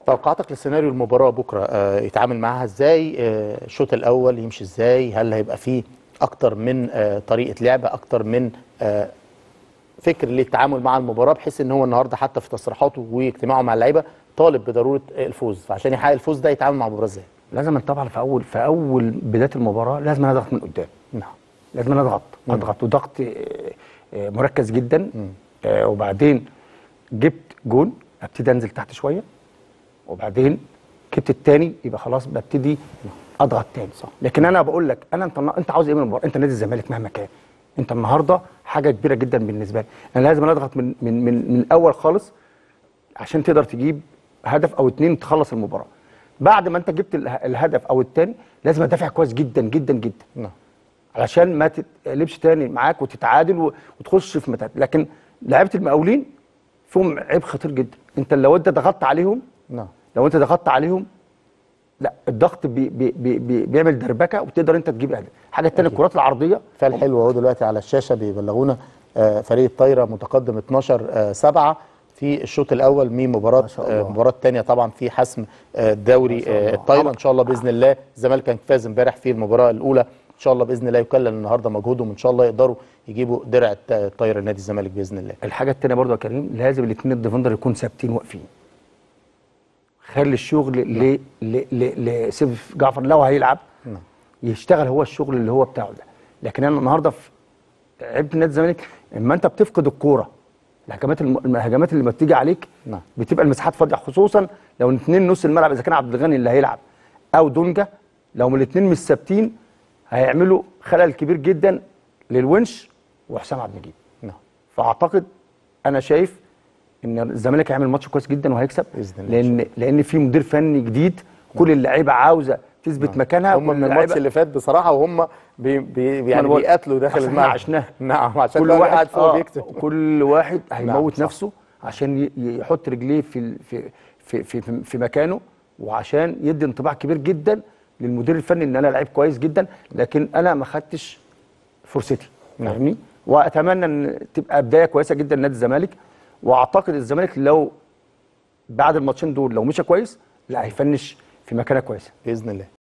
توقعاتك لسيناريو المباراه بكره آه، يتعامل معاها ازاي آه، الشوط الاول يمشي ازاي هل هيبقى فيه اكتر من آه، طريقه لعب اكتر من آه، فكر للتعامل مع المباراه بحيث ان هو النهارده حتى في تصريحاته واجتماعه مع اللعيبه طالب بضروره الفوز فعشان يحقق الفوز ده يتعامل مع المباراه ازاي لازم طبعا في اول في اول بدايه المباراه لازم اضغط من قدام نعم لازم اضغط اضغط وضغط آه، آه، مركز جدا آه، وبعدين جبت جون ابتدي انزل تحت شويه وبعدين جبت الثاني يبقى خلاص ببتدي اضغط تاني صح لكن انا بقول لك انا انت انت عاوز ايه من المباراه انت نادي الزمالك مهما كان انت النهارده حاجه كبيره جدا بالنسبه لي انا لازم اضغط من من من, من الاول خالص عشان تقدر تجيب هدف او اتنين تخلص المباراه بعد ما انت جبت اله- الهدف او الثاني لازم ادافع كويس جدا جدا جدا نعم علشان ما تقلبش تاني معاك وتتعادل و- وتخش في متعب لكن لعيبه المقاولين فيهم عيب خطير جدا انت لو انت ضغطت عليهم نعم لو انت ضغطت عليهم لا الضغط بي بي بي بي بيعمل دربكه وتقدر انت تجيب اهداف الحاجه الثانيه الكرات العرضيه فال حلو اهو دلوقتي على الشاشه بيبلغونا آه، فريق الطايره متقدم 12 7 في الشوط الاول من مباراه ما شاء الله. آه، المباراه الثانيه طبعا في حسم آه، دوري آه، الطايره ان شاء الله باذن الله الزمالك كان فاز امبارح في المباراه الاولى ان شاء الله باذن الله يكلل النهارده مجهودهم ان شاء الله يقدروا يجيبوا درع الت- الطايره نادي الزمالك باذن الله الحاجه الثانيه برضو يا كريم لازم الاثنين الديفندر يكونوا ثابتين واقفين خلي الشغل ل ل ل لسيف جعفر لو هيلعب نعم. يشتغل هو الشغل اللي هو بتاعه ده لكن انا النهارده في عيب نادي الزمالك اما انت بتفقد الكوره الهجمات الم... الهجمات اللي ما بتيجي عليك نعم. بتبقى المساحات فاضيه خصوصا لو الاثنين نص الملعب اذا كان عبد الغني اللي هيلعب او دونجا لو من الاثنين مش ثابتين هيعملوا خلل كبير جدا للونش وحسام عبد المجيد نعم فاعتقد انا شايف ان الزمالك هيعمل ماتش كويس جدا وهيكسب بإذن الله إن لان لان في مدير فني جديد كل اللعيبه عاوزه تثبت مكانها هم من الماتش اللي فات بصراحه وهم بي بي يعني بقول- بيقاتلوا داخل عشان الملعب عشناها. نعم عشان كل كل واحد قاعد فوق آه بيكتب كل واحد هيموت صح. نفسه عشان ي- يحط رجليه في ال- في في في, في, في مكانه وعشان يدي انطباع كبير جدا للمدير الفني ان انا لعيب كويس جدا لكن انا ما خدتش فرصتي نعم. فاهمني واتمنى ان تبقى بدايه كويسه جدا لنادي الزمالك واعتقد الزمالك لو بعد الماتشين دول لو مشى كويس لا هيفنش في مكانه كويسه باذن الله